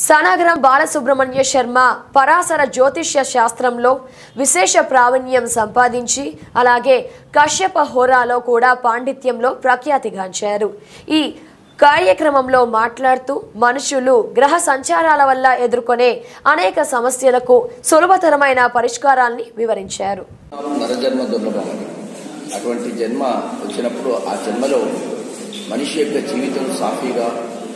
సనాగరం బాలసుబ్రహ్మణ్య శర్మ పరాశర జ్యోతిష్య శాస్త్రంలో విశేష ప్రావీణ్యం సంపాదించి అలాగే కశ్యప హోరాలో కూడా పాండిత్యంలో ప్రఖ్యాతిగాంచారు ఈ కార్యక్రమంలో మాట్లాడుతూ మనుషులు గ్రహ సంచారాల వల్ల ఎదుర్కొనే అనేక సమస్యలకు సులభతరమైన పరిష్కారాల్ని వివరించారు నరజన్మ దుర్లభం అని అటువంటి జన్మ వచ్చినప్పుడు ఆ జన్మలో మనిషి యొక్క జీవితం సాఫీగా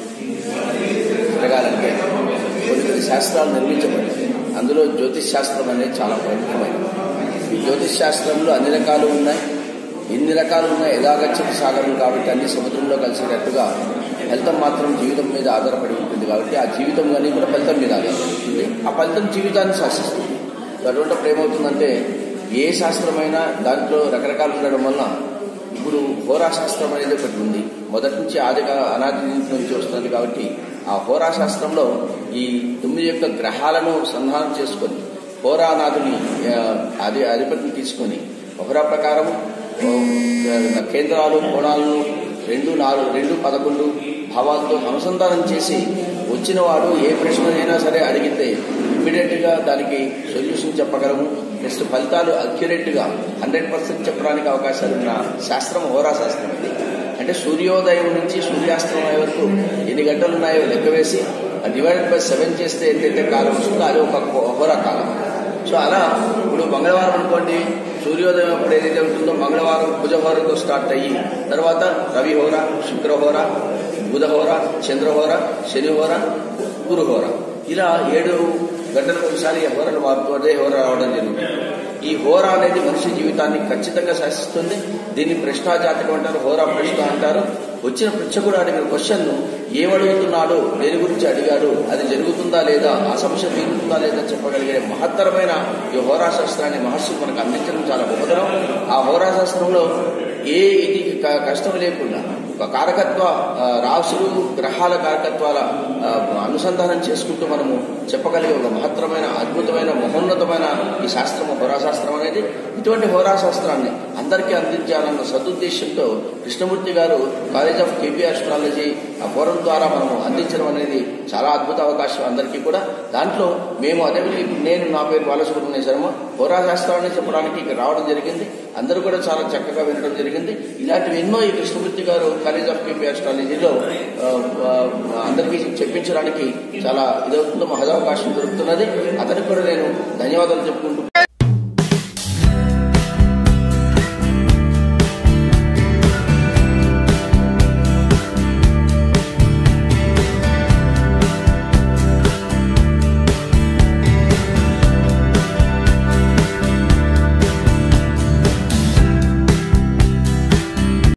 జరగాలంటే కొన్ని కొన్ని శాస్త్రాలు నిర్మించబడింది అందులో జ్యోతిష్ శాస్త్రం అనేది చాలా ప్రముఖమైనది ఈ జ్యోతిష్ శాస్త్రంలో అన్ని రకాలు ఉన్నాయి ఎన్ని రకాలు ఉన్నాయి యథాగచ్చతి సాగరం కాబట్టి అన్ని సముద్రంలో కలిసినట్టుగా ఫలితం మాత్రం జీవితం మీద ఆధారపడి ఉంటుంది కాబట్టి ఆ జీవితం కానీ కూడా ఫలితం మీద ఆధారపడి ఉంటుంది ఆ ఫలితం జీవితాన్ని శాసిస్తుంది అటువంటిప్పుడు ఏమవుతుందంటే ఏ శాస్త్రమైనా దాంట్లో రకరకాలు ఉండడం వలన ఇప్పుడు హోరా శాస్త్రం అనేది ఒకటి ఉంది మొదటి నుంచి ఆది కా- అనాది నుంచి వస్తుంది కాబట్టి ఆ హోరా శాస్త్రంలో ఈ తొమ్మిది యొక్క గ్రహాలను సంధానం చేసుకొని హోరానాథుని ఆ, అది అధిపతిని తీసుకొని హోరా ప్రకారం ఓ, కేంద్రాలు కోణాలను రెండు నాలుగు రెండు పదకొండు భావాలతో అనుసంధానం చేసి వచ్చిన వాడు ఏ ప్రశ్ననైనా సరే అడిగితే ఇమ్మీడియట్ గా దానికి సొల్యూషన్ చెప్పగలము నెక్స్ట్ ఫలితాలు అక్యురేట్ గా హండ్రెడ్ పర్సెంట్ చెప్పడానికి అవకాశాలు ఉన్న శాస్త్రం హోరా శాస్త్రం ఇది అంటే సూర్యోదయం నుంచి సూర్యాస్తమయం వరకు ఎన్ని గంటలు ఉన్నాయో లెక్క వేసి డివైడెడ్ బై సెవెన్ చేస్తే ఎంతైతే కాలం వస్తుందో అది ఒక హోరా కాలం సో అలా ఇప్పుడు మంగళవారం అనుకోండి సూర్యోదయం అప్పుడు ఏదైతే ఉంటుందో మంగళవారం కుజహోరతో స్టార్ట్ అయ్యి తర్వాత రవిహోర శుక్రహోర బుధహోర చంద్రహోర శనిహోర గురుహోర ఇలా ఏడు గంటలకు ఒకసారి ఈ హోరలు మారుతూ అదే హోర రావడం జరుగుతుంది ఈ హోర అనేది మనిషి జీవితాన్ని ఖచ్చితంగా శాసిస్తుంది దీన్ని ప్రశ్నాజాతకం అంటారు హోరా ప్రశ్న అంటారు వచ్చిన పృచ్ఛకుడు అడిగిన క్వశ్చన్ ఏమడుగుతున్నాడో దేని గురించి అడిగాడు అది జరుగుతుందా లేదా ఆ సమస్య తీరుతుందా లేదా చెప్పగలిగే మహత్తరమైన ఈ హోరా శాస్త్రాన్ని మహర్షులు మనకు అందించడం చాలా గొప్పతనం ఆ హోరా శాస్త్రంలో ఏ ఇది క- కష్టం లేకుండా ఒక కారకత్వ ఆ, రాసులు గ్రహాల కారకత్వాల ఆ, అనుసంధానం చేసుకుంటూ మనము చెప్పగలిగే ఒక మహత్తరమైన అద్భుతమైన మహోన్నతమైన ఈ శాస్త్రము హోరాశాస్త్రం అనేది ఇటువంటి హోరాశాస్త్రాన్ని అందరికీ అందించాలన్న సదుద్దేశంతో Krishnamurthy garu college of KP astrology ఆ ఫోరం ద్వారా మనము అందించడం అనేది చాలా అద్భుత అవకాశం అందరికీ కూడా దాంట్లో మేము అదే నేను నా పేరు బాలసుబ్రహ్మణ్య శర్మ హోరాశాస్త్రాన్ని చెప్పడానికి ఇక్కడ రావడం జరిగింది అందరూ కూడా చాలా చక్కగా వినడం జరిగింది ఇలాంటివి ఎన్నో ఈ Krishnamurthy garu college of KP ఆస్ట్రాలజీలో ఆ, ఆ, అందరికీ చెప్పించడానికి చాలా ఇదవుతుందో మహదవకాశం దొరుకుతున్నది అతనికి కూడా నేను ధన్యవాదాలు చెప్పుకుంటూ